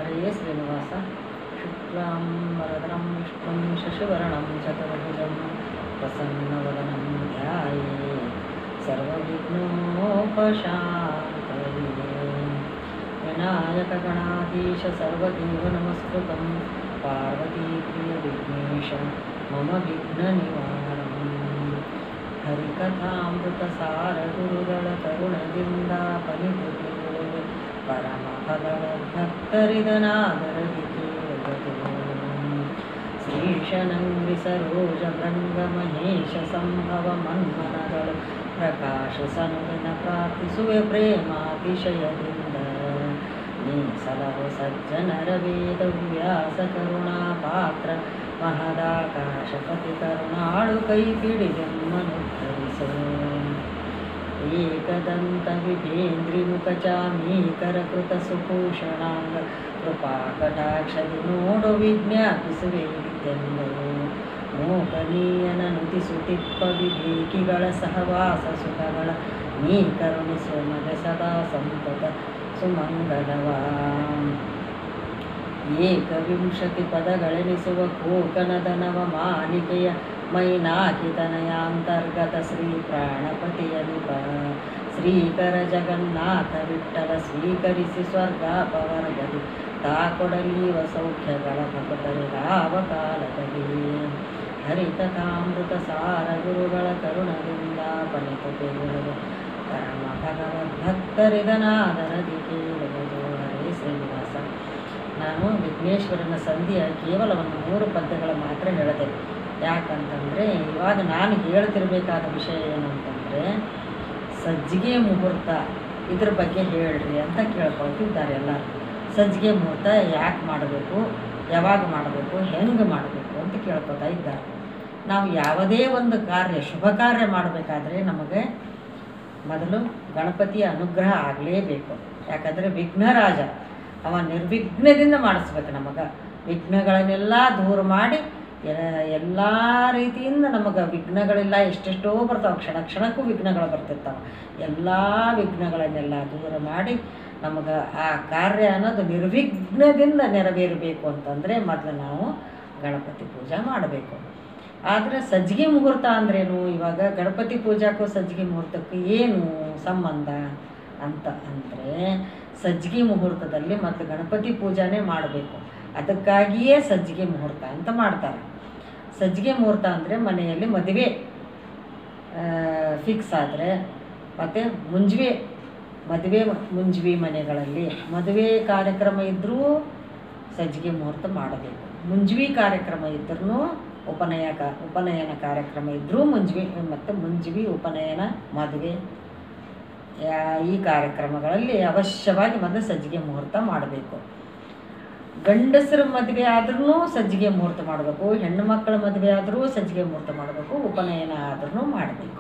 ಹರೇ ಶ್ರೀನಿವಾಸ ಶುಕ್ಲಾಂ ವರದರಂ ವಿಷ್ಣುಂ ಶಶಿವರ್ಣಂ ಚತುರ್ಭುಜಂ ಪ್ರಸನ್ನವದನಂ ಧ್ಯಾಯೇ ಸರ್ವವಿಘ್ನೋಪಶಾಂತಯೇ ವಿನಾಯಕಗಣಾಧೀಶ ಸರ್ವದೇವ ನಮಸ್ಕೃತಂ ಪಾರ್ವತೀಪ್ರಿಯವಿಘ್ನೇಶ ಮಮ ವಿಘ್ನನಿವಾರಣಂ ಹರಿಕಥಾಮೃತಸಾರ ಗುರುಗಳ ಕರುಣದಿಂದ ಪನಿತುಗಳು ಪರಮ ಫಲದ ಭಕ್ತರಿದನಾದರದಿ ಕೇಳದು ಶ್ರೀಶನಂಗಿ ಸರೋಜ ಭೃಂಗ ಮಹೇಶ ಸಂಭವ ಮನ್ಮನಗಳು ಪ್ರಕಾಶ ಸನುವಿನ ಪ್ರಾರ್ಥಿಸುವೆ ಪ್ರೇಮಾತಿಶಯದಿಂದ ನೀ ಸಲಹು ಸಜ್ಜನರ ವೇದ ವ್ಯಾಸ ಕರುಣಾ ಪಾತ್ರ ಮಹದಾಕಾಶಪತಿ ಕರುಣಾಳು ಕೈ ಪಿಡಿದೆಮ್ಮನುದ್ಧರಿಸೋ ಏಕದಂತ ವಿಭೇಂದ್ರಿಮುಖ ಚಾಮೀಕರ ಕೃತ ಸುಭೂಷಣಾಂಗ ಕೃಪಾ ಕಟಾಕ್ಷದಿ ನೋಡು ವಿಜ್ಞಾಪಿಸುವೆಂದರು ಮೋಕನೀಯನ ನುತಿಸುತ್ತಿಪ್ಪ ವಿವೇಕಿಗಳ ಸಹವಾಸ ಸುಖಗಳ ನೀ ಕರುಣಿಸು ಮಗ ಸದಾ ಸಂತತ ಸುಮಂಗಲವಾ ಏಕವಿಂಶತಿ ಪದಗಳೆನಿಸುವ ಕೋಕನದ ನವ ಮಾಲಿಕೆಯ ಮೈನಾಕಿತನಯಾಂತರ್ಗತ ಶ್ರೀ ಪ್ರಾಣಪತಿಯ ನಿಪ ಶ್ರೀಕರ ಜಗನ್ನಾಥ ವಿಠಲ ಸ್ವೀಕರಿಸಿ ಸ್ವರ್ಗಾಪವರ್ಗದಿ ತಾ ಕೊಡಲೀವ ಸೌಖ್ಯಗಳ ಭಕ್ತರಿಗಾವ ಕಾಲದಲ್ಲಿ ಹರಿಕಥಾಮೃತ ಸಾರ ಗುರುಗಳ ಕರುಣದಿಂದ ಪಣಿತುಗಳು ಪರಮ ಭಗವದ್ಭಕ್ತರಿದನಾದರದಿ ಕೇಳುವುದು ಹರೇ ಶ್ರೀನಿವಾಸ ನಾನು ವಿಘ್ನೇಶ್ವರನ ಸಂಧಿಯ ಕೇವಲ ಒಂದು ಮೂರು ಪದ್ಯಗಳ ಮಾತ್ರ ಹೇಳಿದೆ ಯಾಕಂತಂದರೆ ಇವಾಗ ನಾನು ಹೇಳ್ತಿರ್ಬೇಕಾದ ವಿಷಯ ಏನು ಅಂತಂದರೆ ಸಜ್ಜಿಗೆ ಮುಹೂರ್ತ ಇದ್ರ ಬಗ್ಗೆ ಹೇಳ್ರಿ ಅಂತ ಕೇಳ್ಕೊಳ್ತಿದ್ದಾರೆ ಎಲ್ಲರೂ ಸಜ್ಜಿಗೆ ಮುಹೂರ್ತ ಯಾಕೆ ಮಾಡಬೇಕು ಯಾವಾಗ ಮಾಡಬೇಕು ಹೆಂಗೆ ಮಾಡಬೇಕು ಅಂತ ಕೇಳ್ಕೊತಾ ಇದ್ದಾರೆ ನಾವು ಯಾವುದೇ ಒಂದು ಕಾರ್ಯ ಶುಭ ಕಾರ್ಯ ಮಾಡಬೇಕಾದ್ರೆ ನಮಗೆ ಮೊದಲು ಗಣಪತಿಯ ಅನುಗ್ರಹ ಆಗಲೇಬೇಕು ಯಾಕಂದರೆ ವಿಘ್ನರಾಜ ಅವ ನಿರ್ವಿಘ್ನದಿಂದ ಮಾಡಿಸ್ಬೇಕು ನಮಗೆ ವಿಘ್ನಗಳನ್ನೆಲ್ಲ ದೂರ ಮಾಡಿ ಎಲ್ಲ ರೀತಿಯಿಂದ ನಮಗೆ ವಿಘ್ನಗಳೆಲ್ಲ ಎಷ್ಟೆಷ್ಟೋ ಬರ್ತಾವೆ ಕ್ಷಣ ಕ್ಷಣಕ್ಕೂ ವಿಘ್ನಗಳು ಬರ್ತಿರ್ತಾವೆ ಎಲ್ಲ ವಿಘ್ನಗಳನ್ನೆಲ್ಲ ದೂರ ಮಾಡಿ ನಮಗೆ ಆ ಕಾರ್ಯ ಅನ್ನೋದು ನಿರ್ವಿಘ್ನದಿಂದ ನೆರವೇರಬೇಕು ಅಂತಂದರೆ ಮೊದಲು ನಾವು ಗಣಪತಿ ಪೂಜೆ ಮಾಡಬೇಕು ಆದರೆ ಸಜ್ಜಿಗೆ ಮುಹೂರ್ತ ಅಂದ್ರೇನು ಇವಾಗ ಗಣಪತಿ ಪೂಜಾಕ್ಕೂ ಸಜ್ಜಿಗೆ ಮುಹೂರ್ತಕ್ಕೂ ಏನು ಸಂಬಂಧ ಅಂತ ಅಂದರೆ ಸಜ್ಜಿಗೆ ಮುಹೂರ್ತದಲ್ಲಿ ಮತ್ತು ಗಣಪತಿ ಪೂಜಾನೇ ಮಾಡಬೇಕು ಅದಕ್ಕಾಗಿಯೇ ಸಜ್ಜಿಗೆ ಮುಹೂರ್ತ ಅಂತ ಮಾಡ್ತಾರೆ ಸಜ್ಜಿಗೆ ಮುಹೂರ್ತ ಅಂದರೆ ಮನೆಯಲ್ಲಿ ಮದುವೆ ಫಿಕ್ಸ್ ಆದರೆ ಮತ್ತು ಮುಂಜುವೆ ಮದುವೆ ಮುಂಜುವಿ ಮನೆಗಳಲ್ಲಿ ಮದುವೆ ಕಾರ್ಯಕ್ರಮ ಇದ್ದರೂ ಸಜ್ಜಿಗೆ ಮುಹೂರ್ತ ಮಾಡಬೇಕು ಮುಂಜುವಿ ಕಾರ್ಯಕ್ರಮ ಇದ್ರೂ ಉಪನಯ ಕಾ ಉಪನಯನ ಕಾರ್ಯಕ್ರಮ ಇದ್ದರೂ ಮುಂಜುವಿ ಮತ್ತು ಮುಂಜುವಿ ಉಪನಯನ ಮದುವೆ ಯಾ- ಈ ಕಾರ್ಯಕ್ರಮಗಳಲ್ಲಿ ಅವಶ್ಯವಾಗಿ ಮೊದಲು ಸಜ್ಜಿಗೆ ಮುಹೂರ್ತ ಮಾಡಬೇಕು ಗಂಡಸರ ಮದುವೆ ಆದ್ರೂ ಸಜ್ಜಿಗೆ ಮುಹೂರ್ತ ಮಾಡಬೇಕು ಹೆಣ್ಣು ಮಕ್ಕಳ ಮದುವೆ ಆದರೂ ಸಜ್ಜಿಗೆ ಮುಹೂರ್ತ ಮಾಡಬೇಕು ಉಪನಯನ ಆದ್ರೂ ಮಾಡಬೇಕು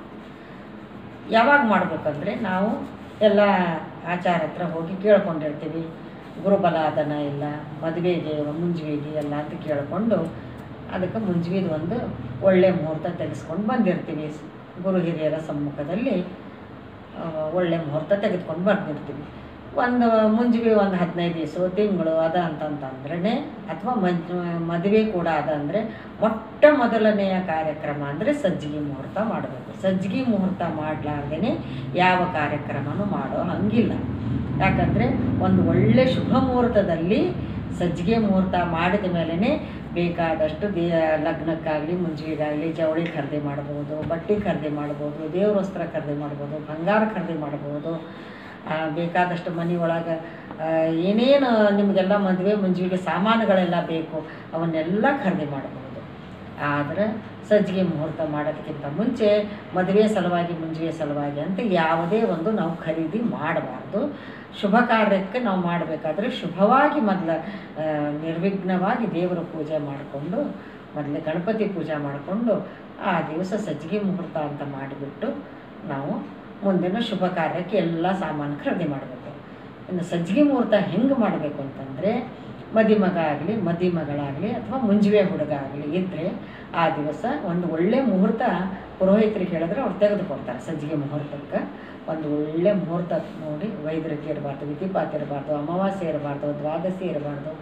ಯಾವಾಗ ಮಾಡಬೇಕಂದ್ರೆ ನಾವು ಎಲ್ಲ ಆಚಾರ ಹತ್ರ ಹೋಗಿ ಕೇಳ್ಕೊಂಡಿರ್ತೀವಿ ಗುರುಬಲಾದನ ಇಲ್ಲ ಮದುವೆಗೆ ಮುಂಜುವೆಗೆ ಎಲ್ಲ ಅಂತ ಕೇಳಿಕೊಂಡು ಅದಕ್ಕೆ ಮುಂಜುವಿದ ಒಂದು ಒಳ್ಳೆ ಮುಹೂರ್ತ ತೆಗೆಸ್ಕೊಂಡು ಬಂದಿರ್ತೀವಿ ಗುರು ಹಿರಿಯರ ಸಮ್ಮುಖದಲ್ಲಿ ಆ, ಒಳ್ಳೆ ಮುಹೂರ್ತ ತೆಗೆದುಕೊಂಡು ಬಂದಿರ್ತೀವಿ ಒಂದು ಮುಂಜುವೆ ಒಂದು ಹದಿನೈದು ದಿವಸ ತಿಂಗಳು ಅದ ಅಂತಂತಂದ್ರೆ ಅಥವಾ ಮಜ್ ಮದುವೆ ಕೂಡ ಅದ ಅಂದರೆ ಮೊಟ್ಟ ಮೊದಲನೆಯ ಕಾರ್ಯಕ್ರಮ ಅಂದರೆ ಸಜ್ಜಿಗೆ ಮುಹೂರ್ತ ಮಾಡಬೇಕು ಸಜ್ಜಿಗೆ ಮುಹೂರ್ತ ಮಾಡಲಾರ್ದೇ ಯಾವ ಕಾರ್ಯಕ್ರಮನೂ ಮಾಡೋ ಹಂಗಿಲ್ಲ ಯಾಕಂದರೆ ಒಂದು ಒಳ್ಳೆ ಶುಭ ಮುಹೂರ್ತದಲ್ಲಿ ಸಜ್ಜಿಗೆ ಮುಹೂರ್ತ ಮಾಡಿದ ಮೇಲೇ ಬೇಕಾದಷ್ಟು ದೇ ಲಗ್ನಕ್ಕಾಗಲಿ ಮುಂಜಿಗೆಗಾಗಲಿ ಜವಳಿ ಖರೀದಿ ಮಾಡ್ಬೋದು ಬಟ್ಟೆ ಖರೀದಿ ಮಾಡ್ಬೋದು ದೇವ್ರ ವಸ್ತ್ರ ಖರೀದಿ ಮಾಡ್ಬೋದು ಬಂಗಾರ ಖರೀದಿ ಮಾಡ್ಬೋದು ಆ, ಬೇಕಾದಷ್ಟು ಮನೆ ಒಳಗೆ ಏನೇನು ನಿಮಗೆಲ್ಲ ಮದುವೆ ಮುಂಜಿಗೆ ಸಾಮಾನುಗಳೆಲ್ಲ ಬೇಕು ಅವನ್ನೆಲ್ಲ ಖರೀದಿ ಮಾಡ್ಬೋದು ಆದರೆ ಸಜ್ಜಿಗೆ ಮುಹೂರ್ತ ಮಾಡೋದಕ್ಕಿಂತ ಮುಂಚೆ ಮದುವೆ ಸಲುವಾಗಿ ಮುಂಜುವೆ ಸಲುವಾಗಿ ಅಂತ ಯಾವುದೇ ಒಂದು ನಾವು ಖರೀದಿ ಮಾಡಬಾರ್ದು ಶುಭ ಕಾರ್ಯಕ್ಕೆ ನಾವು ಮಾಡಬೇಕಾದ್ರೆ ಶುಭವಾಗಿ ಮೊದಲ ಆ, ನಿರ್ವಿಘ್ನವಾಗಿ ದೇವರ ಪೂಜೆ ಮಾಡಿಕೊಂಡು ಮೊದಲೇ ಗಣಪತಿ ಪೂಜೆ ಮಾಡಿಕೊಂಡು ಆ ದಿವಸ ಸಜ್ಜಿಗೆ ಮುಹೂರ್ತ ಅಂತ ಮಾಡಿಬಿಟ್ಟು ನಾವು ಮುಂದಿನ ಶುಭ ಕಾರ್ಯಕ್ಕೆ ಎಲ್ಲ ಸಾಮಾನು ಖರೀದಿ ಮಾಡಬೇಕು ಇನ್ನು ಸಜ್ಜಿಗೆ ಮುಹೂರ್ತ ಹೆಂಗೆ ಮಾಡಬೇಕು ಅಂತಂದರೆ ಮದಿಮಗ ಆಗಲಿ ಮದಿಮಗಳಾಗಲಿ ಅಥವಾ ಮುಂಜುವೆ ಹುಡುಗ ಆಗಲಿ ಇದ್ದರೆ ಆ ದಿವಸ ಒಂದು ಒಳ್ಳೆ ಮುಹೂರ್ತ ಪುರೋಹಿತರಿಗೆ ಹೇಳಿದ್ರೆ ಅವ್ರು ತೆಗೆದುಕೊಡ್ತಾರೆ ಸಜ್ಜಿಗೆ ಮುಹೂರ್ತಕ್ಕೆ ಒಂದು ಒಳ್ಳೆ ಮುಹೂರ್ತ ನೋಡಿ ವೈದ್ಯರಿಗೆ ಇರಬಾರ್ದು ವಿಧಿಪಾತ ಇರಬಾರ್ದು ಅಮಾವಾಸ್ಯೆ ಇರಬಾರ್ದು ದ್ವಾದಶಿ ಇರಬಾರ್ದು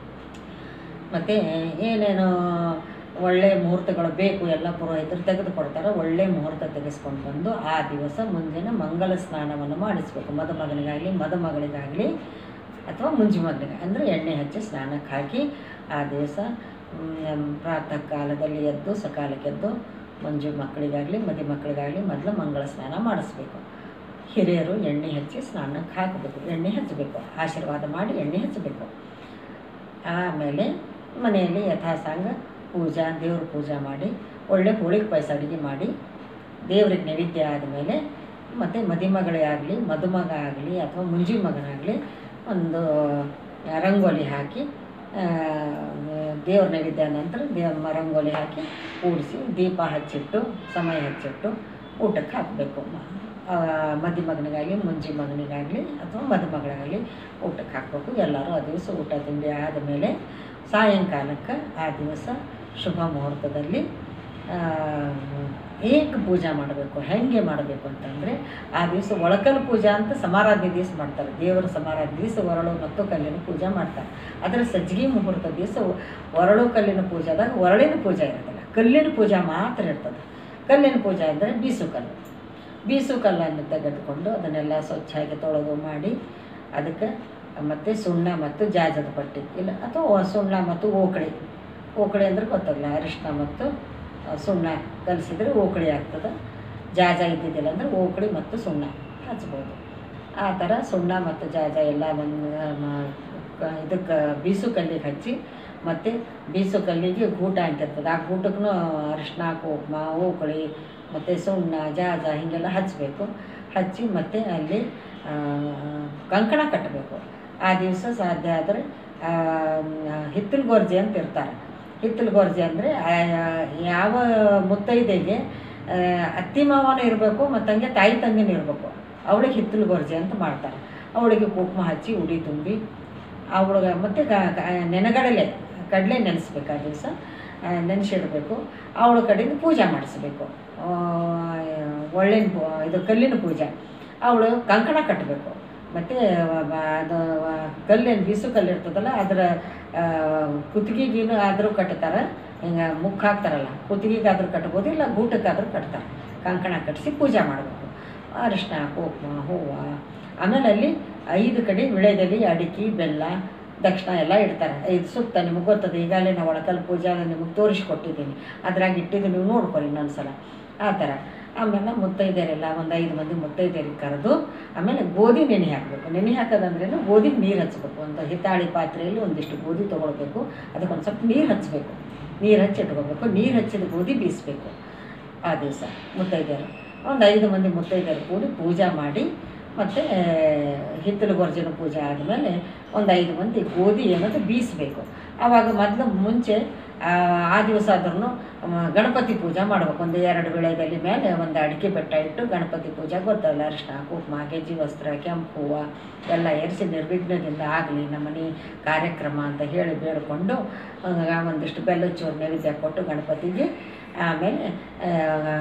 ಮತ್ತು ಏನೇನು ಒಳ್ಳೆ ಮುಹೂರ್ತಗಳು ಬೇಕು ಎಲ್ಲ ಪುರೋಹಿತರು ತೆಗೆದುಕೊಡ್ತಾರೆ ಒಳ್ಳೆ ಮುಹೂರ್ತ ತೆಗೆಸ್ಕೊಂಡು ಬಂದು ಆ ದಿವಸ ಮುಂಜಾನೆ ಮಂಗಲ ಸ್ನಾನವನ್ನು ಮಾಡಿಸ್ಬೇಕು ಮದುಮಗನಿಗಾಗಲಿ ಮದುಮಗಳಿಗಾಗಲಿ ಅಥವಾ ಮುಂಜಿ ಮಗನಿಗೆ ಅಂದರೆ ಎಣ್ಣೆ ಹಚ್ಚಿ ಸ್ನಾನಕ್ಕೆ ಹಾಕಿ ಆ ದಿವಸ ಮ್, ಪ್ರಾತಃ ಕಾಲದಲ್ಲಿ ಎದ್ದು ಸಕಾಲಕ್ಕೆ ಎದ್ದು ಮಂಜು ಮಕ್ಕಳಿಗಾಗಲಿ ಮದಿ ಮಕ್ಕಳಿಗಾಗಲಿ ಮೊದಲು ಮಂಗಳ ಸ್ನಾನ ಮಾಡಿಸ್ಬೇಕು ಹಿರಿಯರು ಎಣ್ಣೆ ಹಚ್ಚಿ ಸ್ನಾನಕ್ಕೆ ಹಾಕಬೇಕು ಎಣ್ಣೆ ಹಚ್ಚಬೇಕು ಆಶೀರ್ವಾದ ಮಾಡಿ ಎಣ್ಣೆ ಹಚ್ಚಬೇಕು ಆಮೇಲೆ ಮನೆಯಲ್ಲಿ ಯಥಾಸಾಂಗ ಪೂಜಾ ದೇವ್ರ ಪೂಜೆ ಮಾಡಿ ಒಳ್ಳೆ ಹೋಳಿಗೆ ಪಾಯಸ ಅಡುಗೆ ಮಾಡಿ ದೇವ್ರಿಗೆ ನೈವೇದ್ಯ ಆದಮೇಲೆ ಮತ್ತು ಮದಿಮಗಳೇ ಆಗಲಿ ಮದುಮಗ ಆಗಲಿ ಅಥವಾ ಮುಂಜಿ ಮಗನಾಗಲಿ ಒಂದು ರಂಗೋಲಿ ಹಾಕಿ ಆ, ದೇವ್ರ ನೈವೇದ್ಯ ನಂತರ ದೇವ್ರ ರಂಗೋಲಿ ಹಾಕಿ ಕೂಡಿಸಿ ದೀಪ ಹಚ್ಚಿಟ್ಟು ಸಮಯ ಹಚ್ಚಿಟ್ಟು ಊಟಕ್ಕೆ ಹಾಕಬೇಕು ಮದಿ ಮಗನಿಗಾಗಲಿ ಮುಂಜಿ ಮಗನಿಗಾಗಲಿ ಅಥವಾ ಮದುಮಗಳಿಗಾಗಲಿ ಊಟಕ್ಕೆ ಹಾಕಬೇಕು ಎಲ್ಲರೂ ಆ ದಿವಸ ಊಟ ತಿಂಡಿ ಆದಮೇಲೆ ಸಾಯಂಕಾಲಕ್ಕೆ ಆ ದಿವಸ ಶುಭ ಮುಹೂರ್ತದಲ್ಲಿ ಆ, ಏಕ ಪೂಜೆ ಮಾಡಬೇಕು ಹೆಂಗೆ ಮಾಡಬೇಕು ಅಂತಂದರೆ ಆ ದಿವಸ ಒಳಕಲ್ ಪೂಜಾ ಅಂತ ಸಮಾರಾಧನೆ ದಿವಸ ಮಾಡ್ತಾರೆ ದೇವರ ಸಮಾರಾಧನೆ ದಿವಸ ಒರಳು ಮತ್ತು ಕಲ್ಲಿನ ಪೂಜೆ ಮಾಡ್ತಾರೆ ಅದರ ಸಜ್ಜಿಗೆ ಮುಹೂರ್ತ ದಿವಸ ಒರಳು ಕಲ್ಲಿನ ಪೂಜಾದಾಗ ಒರಳಿನ ಪೂಜೆ ಇರೋದಿಲ್ಲ ಕಲ್ಲಿನ ಪೂಜೆ ಮಾತ್ರ ಇರ್ತದೆ ಕಲ್ಲಿನ ಪೂಜೆ ಅಂದರೆ ಬೀಸು ಕಲ್ಲು ಬೀಸು ಕಲ್ಲನ್ನು ತೆಗೆದುಕೊಂಡು ಅದನ್ನೆಲ್ಲ ಸ್ವಚ್ಛಾಗಿ ತೊಳೆದು ಮಾಡಿ ಅದಕ್ಕೆ ಮತ್ತು ಸುಣ್ಣ ಮತ್ತು ಜಾಜದ ಪಟ್ಟಿ ಇಲ್ಲ ಅಥವಾ ಸುಣ್ಣ ಮತ್ತು ಓಕಳಿ ಓಕಳಿ ಅಂದ್ರೆ ಗೊತ್ತಾಗಲ್ಲ ಅರಿಶಿನ ಮತ್ತು ಆ, ಸುಣ್ಣ ಕಲಿಸಿದ್ರೆ ಓಕಳಿ ಆಗ್ತದೆ ಜಾಜ ಇದ್ದಿದ್ದಿಲ್ಲ ಅಂದ್ರೆ ಓಕಳಿ ಮತ್ತು ಸುಣ್ಣ ಹಚ್ಬೋದು ಆ ಥರ ಸುಣ್ಣ ಮತ್ತು ಜಾಜ ಎಲ್ಲ ಒಂದು ಇದಕ್ಕೆ ಬೀಸು ಕಲ್ಲಿಗೆ ಹಚ್ಚಿ ಮತ್ತು ಬೀಸು ಕಲ್ಲಿಗೆ ಗೂಟ ಅಂತಿರ್ತದೆ ಆ ಗೂಟಕ್ಕೂ ಅರಿಶಿನ ಕುಂಕುಮ ಓಕಳಿ ಮತ್ತು ಸುಣ್ಣ ಜಾಜ ಹೀಗೆಲ್ಲ ಹಚ್ಚಬೇಕು ಹಚ್ಚಿ ಮತ್ತು ಅಲ್ಲಿ ಆ, ಕಂಕಣ ಕಟ್ಟಬೇಕು ಆ ದಿವಸ ಸಾಧ್ಯ ಆದರೆ ಹಿತ್ತಲು ಗೊರ್ಜಿ ಅಂತ ಇರ್ತಾರೆ ಹಿತ್ತಲು ಗೊರ್ಜಿ ಅಂದರೆ ಯಾವ ಮುತ್ತೈದೆಗೆ ಆ, ಅತ್ತಿ ಮಾವನೂ ಇರಬೇಕು ಮತ್ತು ಹಂಗೆ ತಾಯಿ ತಂಗಿನೂ ಇರಬೇಕು ಅವಳಿಗೆ ಹಿತ್ತಲು ಗೊರ್ಜಿ ಅಂತ ಮಾಡ್ತಾರೆ ಅವಳಿಗೆ ಕುಂಕುಮ ಹಚ್ಚಿ ಉಡಿ ತುಂಬಿ ಅವಳಿಗೆ ಮತ್ತು ನೆನಗಡಲೆ ಕಡಲೆ ನೆನೆಸ್ಬೇಕು ಆ ದಿವಸ ನೆನೆಸಿಡಬೇಕು ಅವಳ ಕಡೆಯಿಂದ ಪೂಜೆ ಮಾಡಿಸ್ಬೇಕು ಆ, ಒಳ್ಳೆಯ ಪೂ ಇದು ಕಲ್ಲಿನ ಪೂಜೆ ಅವಳು ಕಂಕಣ ಕಟ್ಟಬೇಕು ಮತ್ತು ಅದು ಕಲ್ಲೇನು ಬೀಸು ಕಲ್ಲು ಇರ್ತದಲ್ಲ ಅದರ ಕುತ್ತಿಗೆಗೇನು ಆದರೂ ಕಟ್ತಾರೆ ಹಿಂಗೆ ಮುಖ ಹಾಕ್ತಾರಲ್ಲ ಕುತ್ತಿಗೆಗಾದ್ರೂ ಕಟ್ಬೋದು ಇಲ್ಲ ಗೂಟಕ್ಕಾದ್ರೂ ಕಟ್ತಾರೆ ಕಂಕಣ ಕಟ್ಟಿಸಿ ಪೂಜೆ ಮಾಡಬೇಕು ಅರಿಶಿನ ಕುಂಕುಮ ಹೂವು ಆಮೇಲೆ ಅಲ್ಲಿ ಐದು ಕಡೆ ವಿಳೆದೆಲೆ ಅಡಿಕೆ ಬೆಲ್ಲ ದಕ್ಷಿಣ ಎಲ್ಲ ಇಡ್ತಾರೆ ಐದು ಸುತ್ತ ನಿಮಗೆ ಗೊತ್ತದೆ ಈಗಾಗಲೇ ನಾವು ಒಳಕಲ್ ಪೂಜೆ ನಿಮಗೆ ತೋರಿಸ್ಕೊಟ್ಟಿದ್ದೀನಿ ಅದ್ರಾಗ ಇಟ್ಟಿದ್ದು ನೀವು ನೋಡ್ಕೊಳ್ಳಿ ಇನ್ನೊಂದು ಸಲ ಆ ಥರ ಆಮೇಲೆ ಮುತ್ತೈದೆಯರೆಲ್ಲ ಒಂದು ಐದು ಮಂದಿ ಮುತ್ತೈದೆಯರಿಗೆ ಕರೆದು ಆಮೇಲೆ ಗೋಧಿ ನೆನೆ ಹಾಕಬೇಕು ನೆನೆ ಹಾಕೋದಂದ್ರೇನು ಗೋಧಿಗೆ ನೀರು ಹಚ್ಚಬೇಕು ಒಂದು ಹಿತ್ತಾಳಿ ಪಾತ್ರೆಯಲ್ಲಿ ಒಂದಿಷ್ಟು ಗೋಧಿ ತೊಗೊಳ್ಬೇಕು ಅದಕ್ಕೆ ಒಂದು ಸ್ವಲ್ಪ ನೀರು ಹಚ್ಚಬೇಕು ನೀರು ಹಚ್ಚಿ ಇಟ್ಕೋಬೇಕು ನೀರು ಹಚ್ಚಿದ ಗೋಧಿ ಬೀಸಬೇಕು ಆ ದಿವಸ ಮುತ್ತೈದೆಯರು ಒಂದು ಐದು ಮಂದಿ ಮುತ್ತೈದೆಯರು ಕೂಡಿ ಪೂಜೆ ಮಾಡಿ ಮತ್ತು ಹಿತ್ತಲು ಗೊರ್ಜಿನ ಪೂಜೆ ಆದಮೇಲೆ ಒಂದು ಐದು ಮಂದಿ ಗೋಧಿ ಏನದು ಬೀಸಬೇಕು ಆವಾಗ ಮೊದಲು ಮುಂಚೆ ಆ, ಆ ದಿವಸ ಆದ್ರೂ ಗಣಪತಿ ಪೂಜೆ ಮಾಡ್ಬೇಕು ಒಂದು ಎರಡು ವಿಳೆದಲ್ಲಿ ಮೇಲೆ ಒಂದು ಅಡಿಕೆ ಬೆಟ್ಟ ಇಟ್ಟು ಗಣಪತಿ ಪೂಜೆ ಗೊತ್ತಲ್ಲ ಅರಿಶಿನ ಕುಂಕುಮ ಗೆಜ್ಜಿ ವಸ್ತ್ರ ಕೆಂಪು ಹೂವು ಎಲ್ಲ ಏರಿಸಿ ನಿರ್ವಿಘ್ನದಿಂದ ಆಗಲಿ ನಮ್ಮನೆ ಕಾರ್ಯಕ್ರಮ ಅಂತ ಹೇಳಿ ಬೇಡಿಕೊಂಡು ಆ, ಒಂದಿಷ್ಟು ಬೆಲ್ಲದ ಚೂರು ನೈವೇದ್ಯ ಕೊಟ್ಟು ಗಣಪತಿಗೆ ಆಮೇಲೆ ಆ,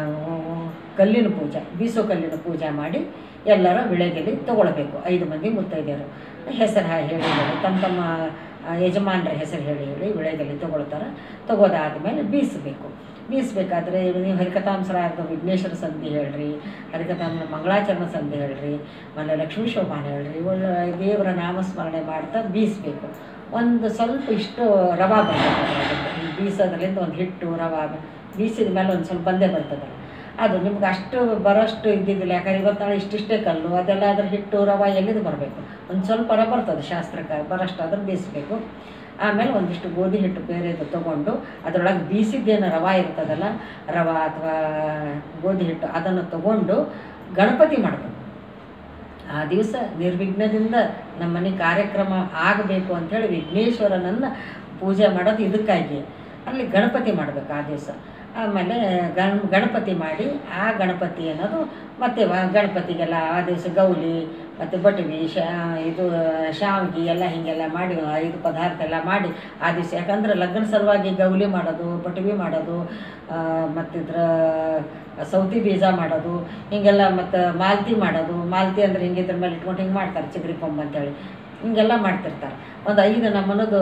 ಕಲ್ಲಿನ ಪೂಜೆ ಬೀಸೋ ಕಲ್ಲಿನ ಪೂಜೆ ಮಾಡಿ ಎಲ್ಲರ ವಿಳೆದೆಲೆ ತೊಗೊಳ್ಬೇಕು ಐದು ಮಂದಿ ಮುತ್ತೈದೆಯರು ಹೆಸರು ಹೇಳಿ ಹೇಳಿ ತಮ್ಮ ತಮ್ಮ ಆ, ಯಜಮಾನರ ಹೆಸರು ಹೇಳಿ ಹೇಳಿ ವಿಳೆದೆಲೆ ತೊಗೊಳ್ತಾರೆ ತೊಗೋದಾದ್ಮೇಲೆ ಬೀಸಬೇಕು ಬೀಸಬೇಕಾದ್ರೆ ನೀವು ಹರಿಕಥಾಂಸರಾದ ವಿಘ್ನೇಶ್ವರ ಸಂಧಿ ಹೇಳ್ರಿ ಹರಿಕಥಾಂಸ ಮಂಗಳಾಚರಣ ಸಂಧಿ ಹೇಳ್ರಿ ಆಮೇಲೆ ಲಕ್ಷ್ಮೀ ಶೋಭಾನ ಹೇಳ್ರಿ ಒಳ್ಳೆ ದೇವರ ನಾಮಸ್ಮರಣೆ ಮಾಡ್ತಾ ಬೀಸಬೇಕು ಒಂದು ಸ್ವಲ್ಪ ಇಷ್ಟು ರವಾ ಬರ್ತದೆ ಬೀಸೋದ್ರಿಂದ ಒಂದು ಹಿಟ್ಟು ರವಾ ಬೀಸಿದ ಮೇಲೆ ಒಂದು ಸ್ವಲ್ಪ ಬಂದೇ ಬರ್ತದಲ್ಲ ಅದು ನಿಮ್ಗೆ ಅಷ್ಟು ಬರೋಷ್ಟು ಇದ್ದಿದ್ದಿಲ್ಲ ಯಾಕಂದ್ರೆ ಇವತ್ತು ನಾಳೆ ಇಷ್ಟಿಷ್ಟೇ ಕಲ್ಲು ಅದೆಲ್ಲ ಅದ್ರ ಹಿಟ್ಟು ರವ ಎಲ್ಲಿದು ಬರಬೇಕು ಒಂದು ಸ್ವಲ್ಪ ರ ಬರ್ತದೆ ಶಾಸ್ತ್ರಕ್ಕೆ ಬರೋಷ್ಟು ಅದನ್ನು ಬೀಸಬೇಕು ಆಮೇಲೆ ಒಂದಿಷ್ಟು ಗೋಧಿ ಹಿಟ್ಟು ಬೇರೆದು ತೊಗೊಂಡು ಅದರೊಳಗೆ ಬೀಸಿದ್ದೇನು ರವ ಇರ್ತದಲ್ಲ ರವ ಅಥವಾ ಗೋಧಿ ಹಿಟ್ಟು ಅದನ್ನು ತಗೊಂಡು ಗಣಪತಿ ಮಾಡಬೇಕು ಆ ದಿವಸ ನಿರ್ವಿಘ್ನದಿಂದ ನಮ್ಮನೆ ಕಾರ್ಯಕ್ರಮ ಆಗಬೇಕು ಅಂಥೇಳಿ ವಿಘ್ನೇಶ್ವರನನ್ನು ಪೂಜೆ ಮಾಡೋದು ಇದಕ್ಕಾಗಿ ಅಲ್ಲಿ ಗಣಪತಿ ಮಾಡಬೇಕು ಆ ದಿವಸ ಆಮೇಲೆ ಗಣ ಗಣಪತಿ ಮಾಡಿ ಆ ಗಣಪತಿ ಅನ್ನೋದು ಮತ್ತೆ ವ- ಗಣಪತಿಗೆಲ್ಲ ಆ ದಿವಸ ಗೌಲಿ ಮತ್ತು ಬಟವಿ ಶಾ ಇದು ಶಾವಿಗೆ ಎಲ್ಲ ಹೀಗೆಲ್ಲ ಮಾಡಿ ಐದು ಪದಾರ್ಥ ಎಲ್ಲ ಮಾಡಿ ಆ ದಿವಸ ಯಾಕಂದ್ರೆ ಲಗ್ನ ಸಲುವಾಗಿ ಗೌಲಿ ಮಾಡೋದು ಬಟವಿ ಮಾಡೋದು ಮತ್ತಿದ್ರ ಸೌತಿ ಬೀಜ ಮಾಡೋದು ಹೀಗೆಲ್ಲ ಮತ್ತು ಮಾಲ್ತಿ ಮಾಡೋದು ಮಾಲ್ತಿ ಅಂದ್ರೆ ಹಿಂಗೆ ಇದ್ರ ಮೇಲೆ ಇಟ್ಕೊಂಡು ಹಿಂಗೆ ಮಾಡ್ತಾರೆ ಚಿಗರಿ ಕೊಂಬ್ ಅಂತೇಳಿ ಹಿಂಗೆಲ್ಲ ಮಾಡ್ತಿರ್ತಾರೆ ಒಂದು ಐದು ನಮ್ಮನದು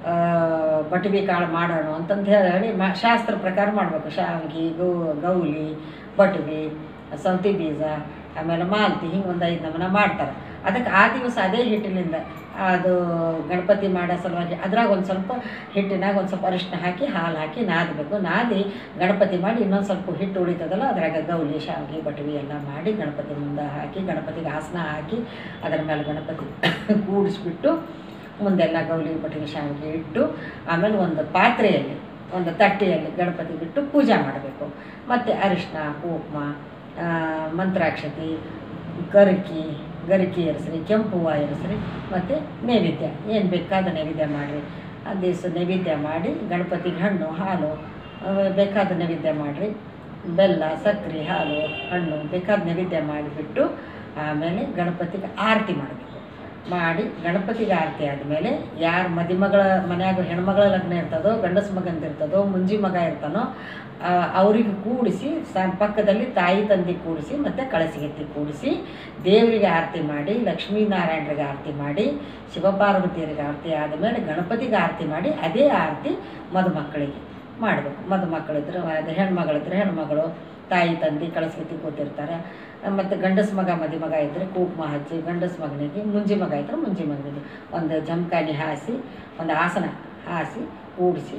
ಬಟವಿ ಕಾಳು ಮಾಡೋಣ ಅಂತಂದು ಹೇಳಿ ಮಾ ಶಾಸ್ತ್ರ ಪ್ರಕಾರ ಮಾಡಬೇಕು ಶಾವಿಗೆ ಗೌ ಗೌಲಿ ಬಟವಿ ಸೌತಿ ಬೀಜ ಆಮೇಲೆ ಮಾಲ್ತಿ ಹಿಂಗೆ ಒಂದು ಐದು ನಮೂನ ಮಾಡ್ತಾರೆ ಅದಕ್ಕೆ ಆ ದಿವಸ ಅದೇ ಹಿಟ್ಟಿನಿಂದ ಅದು ಗಣಪತಿ ಮಾಡೋ ಸಲುವಾಗಿ ಅದ್ರಾಗ ಒಂದು ಸ್ವಲ್ಪ ಹಿಟ್ಟಿನಾಗ ಒಂದು ಸ್ವಲ್ಪ ಅರಿಶಿನ ಹಾಕಿ ಹಾಲು ಹಾಕಿ ನಾದಬೇಕು ನಾದಿ ಗಣಪತಿ ಮಾಡಿ ಇನ್ನೊಂದು ಸ್ವಲ್ಪ ಹಿಟ್ಟು ಉಳಿತದಲ್ಲ ಅದ್ರಾಗ ಗೌಲಿ ಶಾವಿಗೆ ಬಟವಿ ಎಲ್ಲ ಮಾಡಿ ಗಣಪತಿ ಮುಂದೆ ಹಾಕಿ ಗಣಪತಿಗೆ ಆಸನ ಹಾಕಿ ಅದರ ಮೇಲೆ ಗಣಪತಿ ಕೂಡಿಸ್ಬಿಟ್ಟು ಮುಂದೆಲ್ಲ ಗೌಲಿ ಬಟವಿ ಶಾವಿಗೆ ಇಟ್ಟು ಆಮೇಲೆ ಒಂದು ಪಾತ್ರೆಯಲ್ಲಿ ಒಂದು ತಟ್ಟೆಯಲ್ಲಿ ಗಣಪತಿ ಬಿಟ್ಟು ಪೂಜೆ ಮಾಡಬೇಕು ಮತ್ತು ಅರಿಶಿನ ಕುಂಕುಮ ಆ, ಮಂತ್ರಾಕ್ಷತೆ ಗರಿಕಿ ಗರಿಕೆ ಏರಿಸ್ರಿ ಕೆಂಪು ಹೂವು ಏರಿಸ್ರಿ ಮತ್ತು ನೈವೇದ್ಯ ಏನು ಬೇಕಾದ ನೈವೇದ್ಯ ಮಾಡಿರಿ ಆ ದಿವಸ ನೈವೇದ್ಯ ಮಾಡಿ ಗಣಪತಿಗೆ ಹಣ್ಣು ಹಾಲು ಆ, ಬೇಕಾದ ನೈವೇದ್ಯ ಮಾಡಿರಿ ಬೆಲ್ಲ ಸಕ್ಕರೆ ಹಾಲು ಹಣ್ಣು ಬೇಕಾದ ನೈವೇದ್ಯ ಮಾಡಿಬಿಟ್ಟು ಆಮೇಲೆ ಗಣಪತಿಗೆ ಆರತಿ ಮಾಡಬೇಕು ಮಾಡಿ ಗಣಪತಿಗೆ ಆರತಿ ಆದಮೇಲೆ ಯಾರು ಮದಿಮಗಳ ಮನ್ಯಾಗ ಹೆಣ್ಮಗಳ ಲಗ್ನ ಇರ್ತದೋ ಗಂಡಸ ಮಗಂದು ಇರ್ತದೋ ಮುಂಜಿ ಮಗ ಇರ್ತಾನೋ ಆ, ಅವ್ರಿಗೆ ಕೂಡಿಸಿ ಸ ಪಕ್ಕದಲ್ಲಿ ತಾಯಿ ತಂದೆ ಕೂಡಿಸಿ ಮತ್ತು ಕಳಸಿಗೆತ್ತಿ ಕೂಡಿಸಿ ದೇವರಿಗೆ ಆರತಿ ಮಾಡಿ ಲಕ್ಷ್ಮೀನಾರಾಯಣರಿಗೆ ಆರತಿ ಮಾಡಿ ಶಿವಪಾರ್ವತಿಯರಿಗೆ ಆರತಿ ಆದಮೇಲೆ ಗಣಪತಿಗೆ ಆರತಿ ಮಾಡಿ ಅದೇ ಆರತಿ ಮದುಮಕ್ಕಳಿಗೆ ಮಾಡಬೇಕು ಮದುಮಕ್ಕಳಿದ್ರೆ ಅದು ಹೆಣ್ಮಗಳಿದ್ರೆ ಹೆಣ್ಮಗಳು ತಾಯಿ ತಂದೆ ಕಳಸ್ಗೆತ್ತಿ ಕೂತಿರ್ತಾರೆ ಮತ್ತು ಗಂಡಸ ಮಗ ಮದಿ ಮಗ ಇದ್ದರೆ ಕುಂಕುಮ ಹಚ್ಚಿ ಗಂಡಸ ಮಗನಿಗೆ ಮುಂಜಿ ಮಗ ಇದ್ದರೆ ಮುಂಜಿ ಮಗನಿಗೆ ಒಂದು ಜಮಖಾನಿ ಹಾಸಿ ಒಂದು ಆಸನ ಹಾಸಿ ಕೂಡಿಸಿ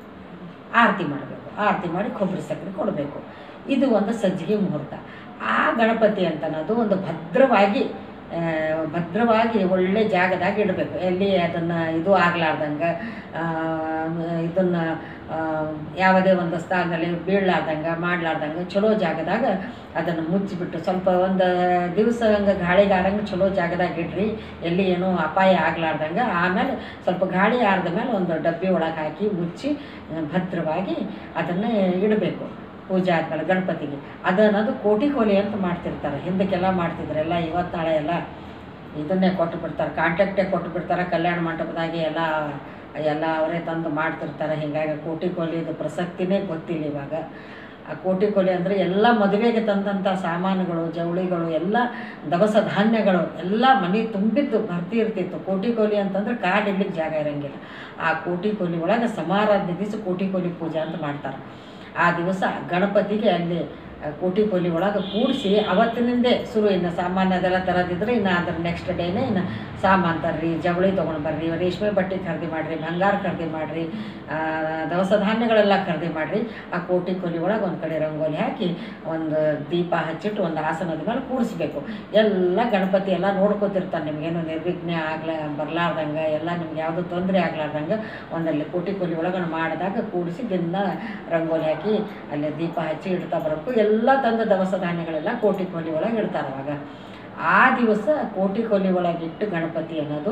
ಆರತಿ ಮಾಡಬೇಕು ಆರತಿ ಮಾಡಿ ಕೊಬ್ಬರಿ ಸಕ್ಕರೆ ಕೊಡಬೇಕು ಇದು ಒಂದು ಸಜ್ಜಿಗೆ ಮುಹೂರ್ತ ಆ ಗಣಪತಿ ಅಂತ ಅನ್ನೋದು ಒಂದು ಭದ್ರವಾಗಿ ಆ, ಭದ್ರವಾಗಿ ಒಳ್ಳೆ ಜಾಗದಾಗ ಇಡಬೇಕು ಎಲ್ಲಿ ಅದನ್ನು ಇದು ಆಗ್ಲಾರ್ದಂಗೆ ಇದನ್ನು ಯಾವುದೇ ಒಂದು ಸ್ಥಾನದಲ್ಲಿ ಬೀಳಲಾರ್ದಂಗೆ ಮಾಡ್ಲಾರ್ದಂಗೆ ಚಲೋ ಜಾಗದಾಗ ಅದನ್ನು ಮುಚ್ಚಿಬಿಟ್ಟು ಸ್ವಲ್ಪ ಒಂದು ದಿವಸ ಹಂಗೆ ಗಾಳಿಗೆ ಆಡಂಗೆ ಚಲೋ ಜಾಗದಾಗ ಇಡ್ರಿ ಎಲ್ಲಿ ಏನೂ ಅಪಾಯ ಆಗ್ಲಾರ್ದಂಗೆ ಆಮೇಲೆ ಸ್ವಲ್ಪ ಗಾಳಿ ಆರ್ದ ಮೇಲೆ ಒಂದು ಡಬ್ಬಿ ಒಳಗೆ ಹಾಕಿ ಮುಚ್ಚಿ ಆ, ಭದ್ರವಾಗಿ ಅದನ್ನು ಇಡಬೇಕು ಪೂಜೆ ಆದ್ಮೇಲೆ ಗಣಪತಿಗೆ ಅದು ಅನ್ನೋದು ಕೋಟಿ ಕೋಲಿ ಅಂತ ಮಾಡ್ತಿರ್ತಾರೆ ಹಿಂದಕ್ಕೆಲ್ಲ ಮಾಡ್ತಿದ್ರೆಲ್ಲ ಇವತ್ತು ನಾಳೆ ಎಲ್ಲ ಇದನ್ನೇ ಕೊಟ್ಟು ಬಿಡ್ತಾರೆ ಕಾಂಟ್ಯಾಕ್ಟೇ ಕೊಟ್ಟು ಬಿಡ್ತಾರೆ ಕಲ್ಯಾಣ ಮಂಟಪದಾಗೆ ಎಲ್ಲ ಎಲ್ಲ ಅವರೇ ತಂದು ಮಾಡ್ತಿರ್ತಾರೆ ಹೀಗಾಗಿ ಕೋಟಿ ಕೋಲಿದು ಪ್ರಸಕ್ತಿನೇ ಗೊತ್ತಿಲ್ಲ ಇವಾಗ ಆ ಕೋಟಿ ಕೊಲೆ ಅಂದರೆ ಎಲ್ಲ ಮದುವೆಗೆ ತಂದಂಥ ಸಾಮಾನುಗಳು ಜವಳಿಗಳು ಎಲ್ಲ ದವಸ ಧಾನ್ಯಗಳು ಎಲ್ಲ ಮನೆ ತುಂಬಿದ್ದು ಭರ್ತಿ ಇರ್ತಿತ್ತು ಕೋಟಿ ಕೋಲಿ ಅಂತಂದ್ರೆ ಕಾಲು ಇಡ್ಲಿಕ್ಕೆ ಜಾಗ ಇರಂಗಿಲ್ಲ ಆ ಕೋಟಿ ಕೋಲಿ ಒಳಗೆ ಸಮಾರಾಧನೆ ದಿವಸ ಕೋಟಿ ಕೋಲಿ ಪೂಜೆ ಅಂತ ಮಾಡ್ತಾರೆ ಆ ದಿವಸ ಗಣಪತಿಗೆ ಅಲ್ಲಿ ಆ, ಕೋಟಿ ಕೋಲಿ ಒಳಗೆ ಕೂಡಿಸಿ ಅವತ್ತಿನಿಂದೇ ಶುರು ಇನ್ನು ಸಾಮಾನು ಅದೆಲ್ಲ ತರೋದಿದ್ರೆ ಇನ್ನು ಅದ್ರ ನೆಕ್ಸ್ಟ್ ಡೇನೇ ಇನ್ನು ಸಾಮಾನು ತರ್ರಿ ಜವಳಿ ತೊಗೊಂಡು ಬರ್ರಿ ರೇಷ್ಮೆ ಬಟ್ಟೆ ಖರೀದಿ ಮಾಡಿರಿ ಬಂಗಾರ ಖರೀದಿ ಮಾಡಿರಿ ದವಸ ಧಾನ್ಯಗಳೆಲ್ಲ ಖರೀದಿ ಮಾಡಿರಿ ಆ ಕೋಟಿ ಕೋಲಿ ಒಳಗೆ ಒಂದು ಕಡೆ ರಂಗೋಲಿ ಹಾಕಿ ಒಂದು ದೀಪ ಹಚ್ಚಿಟ್ಟು ಒಂದು ಆಸನದ ಮೇಲೆ ಕೂಡಿಸ್ಬೇಕು ಎಲ್ಲ ಗಣಪತಿ ಎಲ್ಲ ನೋಡ್ಕೊತಿರ್ತಾನೆ ನಿಮಗೇನು ನಿರ್ವಿಘ್ನ ಆಗ್ಲ ಬರ್ಲಾರ್ದಂಗೆ ಎಲ್ಲ ನಿಮ್ಗೆ ಯಾವುದೂ ತೊಂದರೆ ಆಗ್ಲಾರ್ದಂಗೆ ಒಂದಲ್ಲಿ ಕೋಟಿ ಕೋಲಿ ಒಳಗಡೆ ಮಾಡಿದಾಗ ಕೂಡಿಸಿ ದಿನ ರಂಗೋಲಿ ಹಾಕಿ ಅಲ್ಲಿ ದೀಪ ಹಚ್ಚಿ ಇಡ್ತಾ ಬರಬೇಕು ಎಲ್ಲ ತಂದ ದವಸ ಧಾನ್ಯಗಳೆಲ್ಲ ಕೋಟಿ ಕೋಲಿ ಒಳಗೆ ಇಡ್ತಾರೆ ಅವಾಗ ಆ ದಿವಸ ಕೋಟಿ ಕೊಲಿ ಒಳಗಿಟ್ಟು ಗಣಪತಿ ಅನ್ನೋದು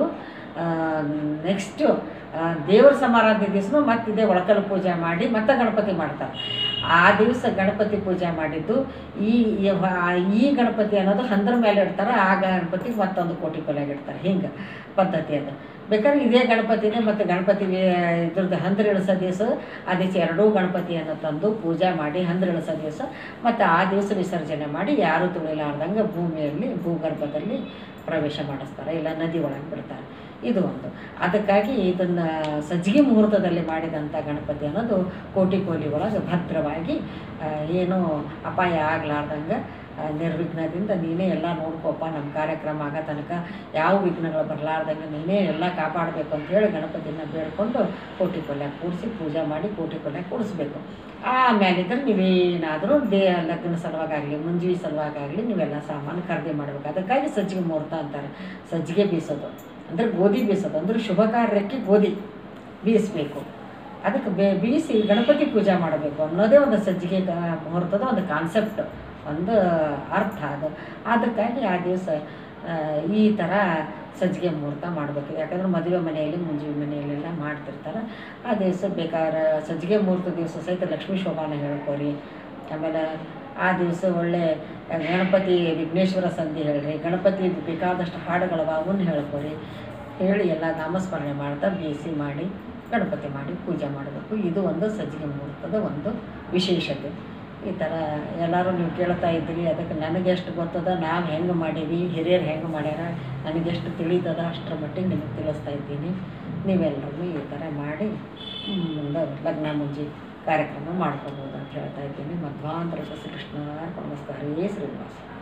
ನೆಕ್ಸ್ಟು ದೇವರ ಸಮಾರಾಧನೆ ದಿವಸ ಮತ್ತೆ ಇದೇ ಒಳಕಲ್ ಪೂಜೆ ಮಾಡಿ ಮತ್ತೆ ಗಣಪತಿ ಮಾಡ್ತಾರೆ ಆ ದಿವಸ ಗಣಪತಿ ಪೂಜೆ ಮಾಡಿದ್ದು ಈ ಈ- ಈ ಗಣಪತಿ ಅನ್ನೋದು ಹಂದ್ರ ಮೇಲೆ ಇಡ್ತಾರೆ ಆ ಗಣಪತಿಗೆ ಮತ್ತೊಂದು ಕೋಟಿ ಕೊಲೆಗೆ ಇಡ್ತಾರೆ ಹಿಂಗೆ ಪದ್ಧತಿ ಅದು ಬೇಕಾದ್ರೆ ಇದೇ ಗಣಪತಿನೇ ಮತ್ತು ಗಣಪತಿ ಇದ್ರದ್ದು ಹಂದ್ರ ಇಳಿಸೋ ದಿವಸ ಆ ದಿವಸ ಎರಡೂ ಗಣಪತಿಯನ್ನು ತಂದು ಪೂಜೆ ಮಾಡಿ ಹಂದ್ರ ಇಳಿಸೋ ದಿವಸ ಮತ್ತು ಆ ದಿವಸ ವಿಸರ್ಜನೆ ಮಾಡಿ ಯಾರೂ ತುಳಿಲಾರ್ದಂಗೆ ಭೂಮಿಯಲ್ಲಿ ಭೂಗರ್ಭದಲ್ಲಿ ಪ್ರವೇಶ ಮಾಡಿಸ್ತಾರೆ ಇಲ್ಲ ನದಿ ಒಳಗೆ ಬಿಡ್ತಾರೆ ಇದು ಒಂದು ಅದಕ್ಕಾಗಿ ಇದನ್ನು ಸಜ್ಜಿಗೆ ಮುಹೂರ್ತದಲ್ಲಿ ಮಾಡಿದಂಥ ಗಣಪತಿ ಅನ್ನೋದು ಕೋಟಿ ಕೋಲಿ ಒಳಗೆ ಭದ್ರವಾಗಿ ಆ, ಏನೂ ಅಪಾಯ ಆಗ್ಲಾರ್ದಂಗೆ ಆ, ನಿರ್ವಿಘ್ನದಿಂದ ನೀನೇ ಎಲ್ಲ ನೋಡ್ಕೋಪ್ಪ ನಮ್ಮ ಕಾರ್ಯಕ್ರಮ ಆಗೋ ತನಕ ಯಾವ ವಿಘ್ನಗಳು ಬರಲಾರ್ದಂಗೆ ನೀನೇ ಎಲ್ಲ ಕಾಪಾಡಬೇಕು ಅಂತ ಹೇಳಿ ಗಣಪತಿನ ಬೇಡ್ಕೊಂಡು ಕೋಟಿ ಕೊಲೆ ಕೂಡಿಸಿ ಪೂಜೆ ಮಾಡಿ ಕೋಟಿ ಕೊಲೆ ಕೂಡಿಸ್ಬೇಕು ಆಮೇಲಿದ್ರೆ ನೀವೇನಾದರೂ ದೇ ಲಗ್ನ ಸಲುವಾಗಲಿ ಮುಂಜಿ ಸಲುವಾಗಲಿ ನೀವೆಲ್ಲ ಸಾಮಾನು ಖರೀದಿ ಮಾಡಬೇಕು ಅದಕ್ಕಾಗಿ ಸಜ್ಜಿಗೆ ಮುಹೂರ್ತ ಅಂತಾರೆ ಸಜ್ಜಿಗೆ ಬೀಸೋದು ಅಂದರೆ ಗೋಧಿ ಬೀಸೋದು ಅಂದರೆ ಶುಭ ಕಾರ್ಯಕ್ಕೆ ಗೋಧಿ ಬೀಸಬೇಕು ಅದಕ್ಕೆ ಬೇ ಬೀಸಿ ಗಣಪತಿ ಪೂಜೆ ಮಾಡಬೇಕು ಅನ್ನೋದೇ ಒಂದು ಸಜ್ಜಿಗೆ ಗ- ಮುಹೂರ್ತದ ಒಂದು ಕಾನ್ಸೆಪ್ಟ್ ಒಂದು ಅರ್ಥ ಅದು ಅದಕ್ಕಾಗಿ ಆ ದಿವಸ ಆ, ಈ ಥರ ಸಜ್ಜಿಗೆ ಮುಹೂರ್ತ ಮಾಡಬೇಕು ಯಾಕಂದ್ರೆ ಮದುವೆ ಮನೆಯಲ್ಲಿ ಮುಂಜಿವೆ ಮನೆಯಲ್ಲೆಲ್ಲ ಮಾಡ್ತಿರ್ತಾರೆ ಆ ದಿವಸ ಬೇಕಾದ್ರೆ ಸಜ್ಜಿಗೆ ಮುಹೂರ್ತ ದಿವಸ ಸಹಿತ ಲಕ್ಷ್ಮೀ ಶೋಭಾನ ಹೇಳ್ಕೊರಿ ಆಮೇಲೆ ಆ ದಿವಸ ಒಳ್ಳೆ ಗಣಪತಿ ವಿಘ್ನೇಶ್ವರ ಸಂಧಿ ಹೇಳ್ರಿ ಗಣಪತಿ ಬೇಕಾದಷ್ಟು ಹಾಡುಗಳವ ಅವನ್ನ ಹೇಳ್ಕೊರಿ ಹೇಳಿ ಎಲ್ಲ ನಾಮಸ್ಮರಣೆ ಮಾಡ್ತಾ ಬೇಯಿಸಿ ಮಾಡಿ ಗಣಪತಿ ಮಾಡಿ ಪೂಜೆ ಮಾಡಬೇಕು ಇದು ಒಂದು ಸಜ್ಜಿಗೆ ಮುಹೂರ್ತದ ಒಂದು ವಿಶೇಷತೆ ಈ ಥರ ಎಲ್ಲರೂ ನೀವು ಕೇಳ್ತಾ ಇದ್ದೀರಿ ಅದಕ್ಕೆ ನನಗೆಷ್ಟು ಗೊತ್ತದ ನಾವು ಹೆಂಗೆ ಮಾಡೀವಿ ಹಿರಿಯರು ಹೆಂಗೆ ಮಾಡ್ಯಾರ ನನಗೆಷ್ಟು ತಿಳಿತದ ಅಷ್ಟರ ಮಟ್ಟಿಗೆ ನಿಮಗೆ ತಿಳಿಸ್ತಾ ಇದ್ದೀನಿ ನೀವೆಲ್ಲರೂ ಈ ಥರ ಮಾಡಿ ಹ್ಮ್, ಮುಂದೆ ಲಗ್ನ ಮುಂಜಿ ಕಾರ್ಯಕ್ರಮ ಮಾಡ್ಕೋಬೋದು ಅಂತ ಹೇಳ್ತಾ ಇದ್ದೀನಿ ಮಧ್ವಾಂತರ ಶ್ರೀಕೃಷ್ಣ ನಮಸ್ಕಾರ ಶ್ರೀನಿವಾಸ